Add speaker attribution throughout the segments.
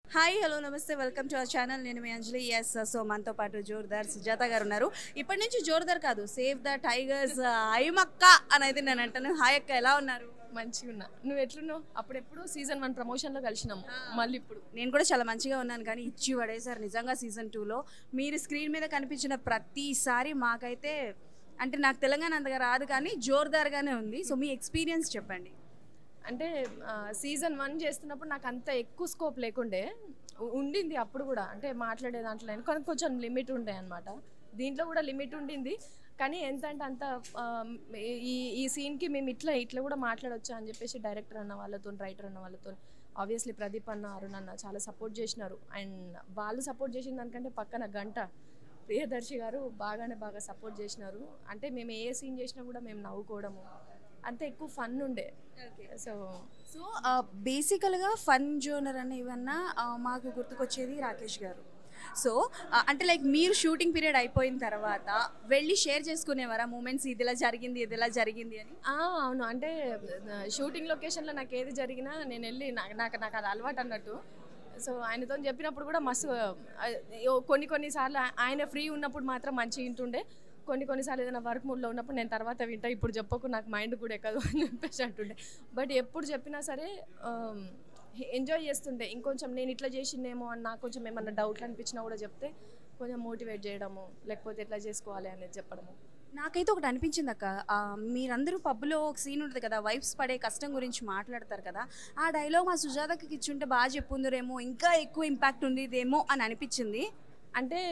Speaker 1: hi hello నమస్తే welcome to our channel నేను మీ అంజలి ఎస్ సో మనతో పాటు జోర్దార్ సుజాత గారు ఉన్నారు ఇప్పటి నుంచి జోర్దార్ కాదు సేవ్ ద టైగర్స్ ఐమక్క అని అయితే నేను అంటాను హాయ్ అక్క ఎలా ఉన్నారు
Speaker 2: మంచిగా ఉన్నా నువ్వు ఎట్లున్నావు అప్పుడెప్పుడు సీజన్ వన్ ప్రమోషన్ లో కలిసినాం మళ్ళీ ఇప్పుడు
Speaker 1: నేను కూడా చాలా మంచిగా ఉన్నాను కానీ ఇచ్చి పడేసారు నిజంగా సీజన్ టూలో మీరు స్క్రీన్ మీద కనిపించిన ప్రతిసారి మాకైతే అంటే నాకు తెలంగాణ అంతగా రాదు కానీ జోర్దార్గానే ఉంది సో మీ ఎక్స్పీరియన్స్ చెప్పండి
Speaker 2: అంటే సీజన్ వన్ చేస్తున్నప్పుడు నాకు అంత ఎక్కువ స్కోప్ లేకుండే ఉ- ఉండింది అప్పుడు కూడా అంటే మాట్లాడే దాంట్లో అయినా కానీ కొంచెం లిమిట్ ఉండే అనమాట దీంట్లో కూడా లిమిట్ ఉండింది కానీ ఎంత అంటే అంత ఆ, ఈ ఈ సీన్కి మేము ఇట్లా ఇట్లా కూడా మాట్లాడొచ్చా అని చెప్పేసి డైరెక్టర్ అన్న వాళ్ళతో రైటర్ అన్న వాళ్ళతో ఆబ్వియస్లీ ప్రదీప్ అన్న అరుణ్ అన్న చాలా సపోర్ట్ చేసినారు అండ్ వాళ్ళు సపోర్ట్ చేసిన దానికంటే పక్కన గంట ప్రియదర్శి గారు బాగానే బాగా సపోర్ట్ చేసినారు అంటే మేము ఏ సీన్ చేసినా కూడా మేము నవ్వుకోవడము అంతే ఎక్కువ ఫన్ ఉండే సో
Speaker 1: సో బేసికల్గా ఫన్ జోనర్ అని ఇవన్నా ఆ, మాకు గుర్తుకొచ్చేది రాకేష్ గారు సో ఆ, అంటే లైక్ మీరు షూటింగ్ పీరియడ్ అయిపోయిన తర్వాత వెళ్ళి షేర్ చేసుకునేవారా మూమెంట్స్ ఇది ఇలా జరిగింది ఇది ఇలా జరిగింది అని
Speaker 2: ఆ, అవును అంటే షూటింగ్ లొకేషన్లో నాకు ఏది జరిగినా నేను వెళ్ళి నాకు నాకు నాకు అది అలవాటు అన్నట్టు సో ఆయనతో చెప్పినప్పుడు కూడా మస్తు ఆ, ఓ కొన్ని కొన్నిసార్లు ఆ- ఆయన ఫ్రీ ఉన్నప్పుడు మాత్రం మంచిగా వింటుండే కొన్ని కొన్నిసార్లు ఏదైనా వర్క్ మూడ్లో ఉన్నప్పుడు నేను తర్వాత వింటా ఇప్పుడు చెప్పకు నాకు మైండ్ కూడా ఎక్కదు అని చెప్పేసి అంటుండే బట్ ఎప్పుడు చెప్పినా సరే ఎంజాయ్ చేస్తుండే ఇంకొంచెం నేను ఇట్లా చేసిందేమో అని నాకు కొంచెం ఏమన్నా డౌట్లు అనిపించినా కూడా చెప్తే కొంచెం మోటివేట్ చేయడము లేకపోతే ఎట్లా చేసుకోవాలి అనేది చెప్పడము
Speaker 1: నాకైతే ఒకటి అనిపించింది అక్క ఆ, మీరందరూ పబ్లో ఒక సీన్ ఉంటుంది కదా వైఫ్స్ పడే కష్టం గురించి మాట్లాడతారు కదా ఆ డైలాగ్ మా సుజాతకి ఇచ్చుంటే బాగా చెప్పుందరేమో ఇంకా ఎక్కువ ఇంపాక్ట్ ఉండేదేమో అని అనిపించింది
Speaker 2: అంటే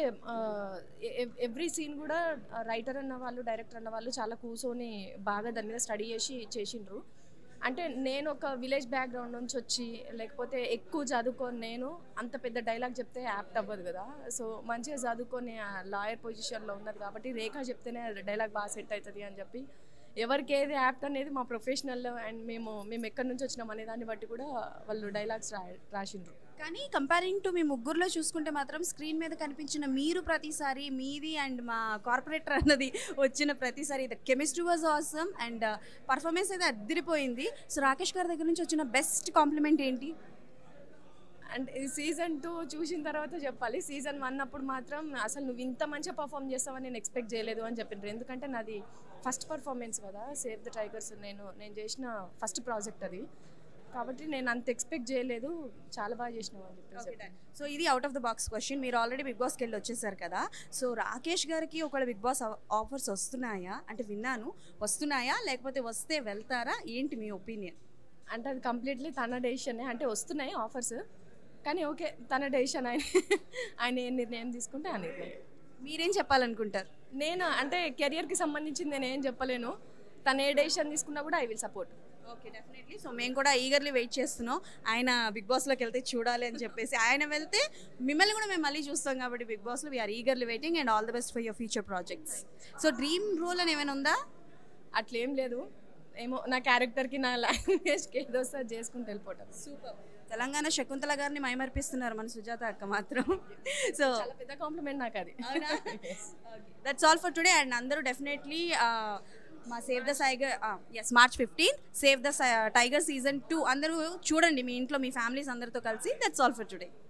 Speaker 2: ఎవ్రీ సీన్ కూడా రైటర్ అన్న వాళ్ళు డైరెక్టర్ అన్న వాళ్ళు చాలా కూర్చొని బాగా దాని మీద స్టడీ చేసి చేసిండ్రు అంటే నేను ఒక విలేజ్ బ్యాక్గ్రౌండ్ నుంచి వచ్చి లేకపోతే ఎక్కువ చదువుకొని నేను అంత పెద్ద డైలాగ్ చెప్తే యాప్ట్ అవ్వదు కదా సో మంచిగా చదువుకొని లాయర్ పొజిషన్లో ఉన్నది కాబట్టి రేఖ చెప్తేనే డైలాగ్ బాగా సెట్ అవుతుంది అని చెప్పి ఎవరికి ఏది యాప్ట్ అనేది మా ప్రొఫెషనల్ అండ్ మేము మేము ఎక్కడి నుంచి వచ్చినాం అనే దాన్ని బట్టి కూడా వాళ్ళు డైలాగ్స్ రా రాసిండ్రు
Speaker 1: కానీ కంపేరింగ్ టు మీ ముగ్గురులో చూసుకుంటే మాత్రం స్క్రీన్ మీద కనిపించిన మీరు ప్రతిసారి మీది అండ్ మా కార్పొరేటర్ అన్నది వచ్చిన ప్రతిసారి the chemistry was awesome and performance అయితే అద్దరిపోయింది సో రాకేష్ గారి దగ్గర నుంచి వచ్చిన బెస్ట్ కాంప్లిమెంట్ ఏంటి
Speaker 2: అండ్ ఈ సీజన్ టూ చూసిన తర్వాత చెప్పాలి సీజన్ వన్ అప్పుడు మాత్రం అసలు నువ్వు ఇంత మంచిగా పర్ఫామ్ చేస్తావని నేను ఎక్స్పెక్ట్ చేయలేదు అని చెప్పిండ్రు ఎందుకంటే నాది ఫస్ట్ పర్ఫార్మెన్స్ కదా సేవ్ ద టైగర్స్ నేను నేను చేసిన ఫస్ట్ ప్రాజెక్ట్ అది కాబట్టి నేను అంత ఎక్స్పెక్ట్ చేయలేదు చాలా బాగా చేసినావు అని చెప్పేసి
Speaker 1: సో ఇది out of the box question మీరు ఆల్రెడీ బిగ్ బాస్కి వెళ్ళి వచ్చేసారు కదా సో రాకేష్ గారికి ఒకవేళ బిగ్ బాస్ ఆఫర్స్ వస్తున్నాయా అంటే విన్నాను వస్తున్నాయా లేకపోతే వస్తే వెళ్తారా ఏంటి మీ ఒపీనియన్
Speaker 2: అంటే అది కంప్లీట్లీ తన డెసిషనే అంటే వస్తున్నాయి ఆఫర్స్ కానీ ఓకే తన డెసిషన్ ఆయన ఆయన ఏ నిర్ణయం తీసుకుంటే ఆ నిర్ణయం
Speaker 1: మీరేం చెప్పాలనుకుంటారు
Speaker 2: నేను అంటే కెరియర్కి సంబంధించింది నేను ఏం చెప్పలేను తను ఏ డెసిషన్ తీసుకున్నా కూడా I will support
Speaker 1: okay definitely so మేము కూడా ఈగర్లీ వెయిట్ చేస్తున్నాం ఆయన బిగ్ బాస్లోకి వెళ్తే చూడాలి అని చెప్పేసి ఆయన వెళ్తే మిమ్మల్ని కూడా మేము మళ్ళీ చూస్తాం కాబట్టి బిగ్ బాస్లో we are eagerly waiting and all the best for your future projects so dream role అని ఏమైనా ఉందా
Speaker 2: అట్లేం లేదు ఏమో నా క్యారెక్టర్కి నా లాంగ్వేజ్కి ఏదో వస్తే అది చేసుకుంటూ వెళ్ళిపోవటం
Speaker 1: సూపర్ తెలంగాణ శకుంతల గారిని మైమర్పిస్తున్నారు మన సుజాత అక్క మాత్రం సో
Speaker 2: చాలా పెద్ద కాంప్లిమెంట్ నాకు అది
Speaker 1: that's all for today and అందరూ డెఫినెట్లీ మా save the tigers March fifteen save the tiger season two అందరూ చూడండి మీ ఇంట్లో మీ ఫ్యామిలీస్ అందరితో కలిసి దట్స్ ఆల్ ఫర్ టుడే